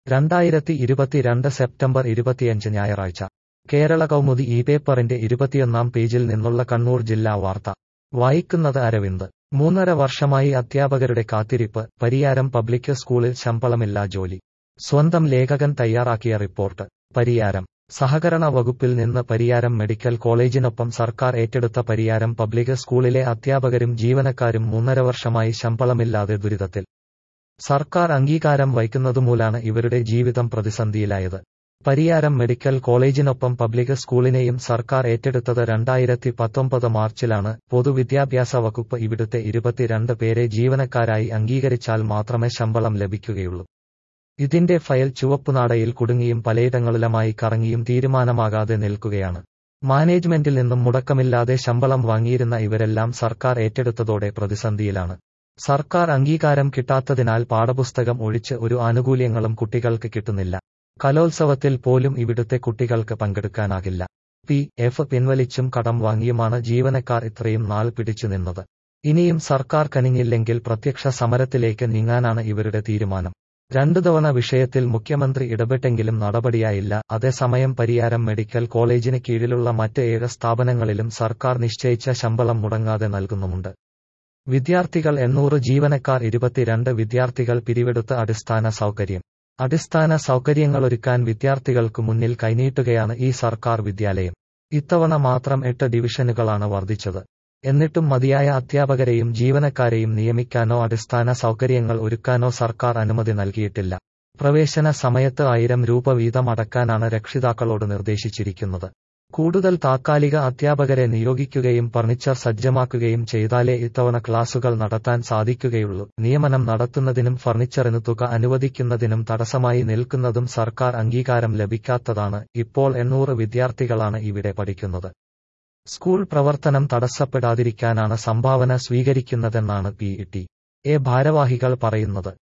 രണ്ടായിരത്തി ഇരുപത്തിരണ്ട് സെപ്റ്റംബർ ഇരുപത്തിയഞ്ച് ഞായറാഴ്ച കേരള കൗമുദി ഈ പേപ്പറിന്റെ ഇരുപത്തിയൊന്നാം പേജിൽ നിന്നുള്ള കണ്ണൂർ ജില്ലാ വാർത്ത വായിക്കുന്നത് അരവിന്ദ് മൂന്നര വർഷമായി അധ്യാപകരുടെ കാത്തിരിപ്പ് പരിയാരം പബ്ലിക് സ്കൂളിൽ ശമ്പളമില്ലാ ജോലി സ്വന്തം ലേഖകൻ തയ്യാറാക്കിയ റിപ്പോർട്ട് പരിയാരം സഹകരണ വകുപ്പിൽ നിന്ന് പരിയാരം മെഡിക്കൽ കോളേജിനൊപ്പം സർക്കാർ ഏറ്റെടുത്ത പരിയാരം പബ്ലിക് സ്കൂളിലെ അധ്യാപകരും ജീവനക്കാരും മൂന്നര വർഷമായി ശമ്പളമില്ലാതെ ദുരിതത്തിൽ സർക്കാർ അംഗീകാരം വയ്ക്കുന്നതുമൂലാണ് ഇവരുടെ ജീവിതം പ്രതിസന്ധിയിലായത് പരിയാരം മെഡിക്കൽ കോളേജിനൊപ്പം പബ്ലിക് സ്കൂളിനെയും സർക്കാർ ഏറ്റെടുത്തത് രണ്ടായിരത്തി പത്തൊമ്പത് മാർച്ചിലാണ് പൊതുവിദ്യാഭ്യാസ വകുപ്പ് ഇവിടുത്തെ ഇരുപത്തിരണ്ട് പേരെ ജീവനക്കാരായി അംഗീകരിച്ചാൽ മാത്രമേ ശമ്പളം ലഭിക്കുകയുള്ളൂ ഇതിന്റെ ഫയൽ ചുവപ്പുനാടയിൽ കുടുങ്ങിയും പലയിടങ്ങളിലുമായി കറങ്ങിയും തീരുമാനമാകാതെ നിൽക്കുകയാണ് മാനേജ്മെന്റിൽ നിന്നും മുടക്കമില്ലാതെ ശമ്പളം വാങ്ങിയിരുന്ന ഇവരെല്ലാം സർക്കാർ ഏറ്റെടുത്തതോടെ പ്രതിസന്ധിയിലാണ് സർക്കാർ അംഗീകാരം കിട്ടാത്തതിനാൽ പാഠപുസ്തകം ഒഴിച്ച് ഒരു ആനുകൂല്യങ്ങളും കുട്ടികൾക്ക് കിട്ടുന്നില്ല കലോത്സവത്തിൽ പോലും ഇവിടുത്തെ കുട്ടികൾക്ക് പങ്കെടുക്കാനാകില്ല പി എഫ് പിൻവലിച്ചും കടം വാങ്ങിയുമാണ് ജീവനക്കാർ ഇത്രയും നാൾ പിടിച്ചു നിന്നത് ഇനിയും സർക്കാർ കനിഞ്ഞില്ലെങ്കിൽ പ്രത്യക്ഷ സമരത്തിലേക്ക് നീങ്ങാനാണ് ഇവരുടെ തീരുമാനം രണ്ടു തവണ വിഷയത്തിൽ മുഖ്യമന്ത്രി ഇടപെട്ടെങ്കിലും നടപടിയായില്ല അതേസമയം പരിയാരം മെഡിക്കൽ കോളേജിന് കീഴിലുള്ള മറ്റ് ഏഴ് സ്ഥാപനങ്ങളിലും സർക്കാർ നിശ്ചയിച്ച ശമ്പളം മുടങ്ങാതെ നൽകുന്നുമുണ്ട് വിദ്യാർത്ഥികൾ എണ്ണൂറ് ജീവനക്കാർ ഇരുപത്തിരണ്ട് വിദ്യാർത്ഥികൾ പിരിവെടുത്ത അടിസ്ഥാന സൗകര്യം അടിസ്ഥാന സൗകര്യങ്ങളൊരുക്കാൻ വിദ്യാർത്ഥികൾക്കു മുന്നിൽ കൈനീട്ടുകയാണ് ഈ സർക്കാർ വിദ്യാലയം ഇത്തവണ മാത്രം എട്ട് ഡിവിഷനുകളാണ് വർദ്ധിച്ചത് എന്നിട്ടും മതിയായ അധ്യാപകരെയും ജീവനക്കാരെയും നിയമിക്കാനോ അടിസ്ഥാന സൗകര്യങ്ങൾ ഒരുക്കാനോ സർക്കാർ അനുമതി നൽകിയിട്ടില്ല പ്രവേശന സമയത്ത് ആയിരം രൂപ വീതം അടക്കാനാണ് രക്ഷിതാക്കളോട് നിർദ്ദേശിച്ചിരിക്കുന്നത് കൂടുതൽ താത്കാലിക അധ്യാപകരെ നിയോഗിക്കുകയും ഫർണിച്ചർ സജ്ജമാക്കുകയും ചെയ്താലേ ഇത്തവണ ക്ലാസുകൾ നടത്താൻ സാധിക്കുകയുള്ളൂ നിയമനം നടത്തുന്നതിനും ഫർണിച്ചറിന് തുക അനുവദിക്കുന്നതിനും തടസ്സമായി നിൽക്കുന്നതും സർക്കാർ അംഗീകാരം ലഭിക്കാത്തതാണ് ഇപ്പോൾ എണ്ണൂറ് വിദ്യാർത്ഥികളാണ് ഇവിടെ പഠിക്കുന്നത് സ്കൂൾ പ്രവർത്തനം തടസ്സപ്പെടാതിരിക്കാനാണ് സംഭാവന സ്വീകരിക്കുന്നതെന്നാണ് പി ടി എ ഭാരവാഹികൾ പറയുന്നത്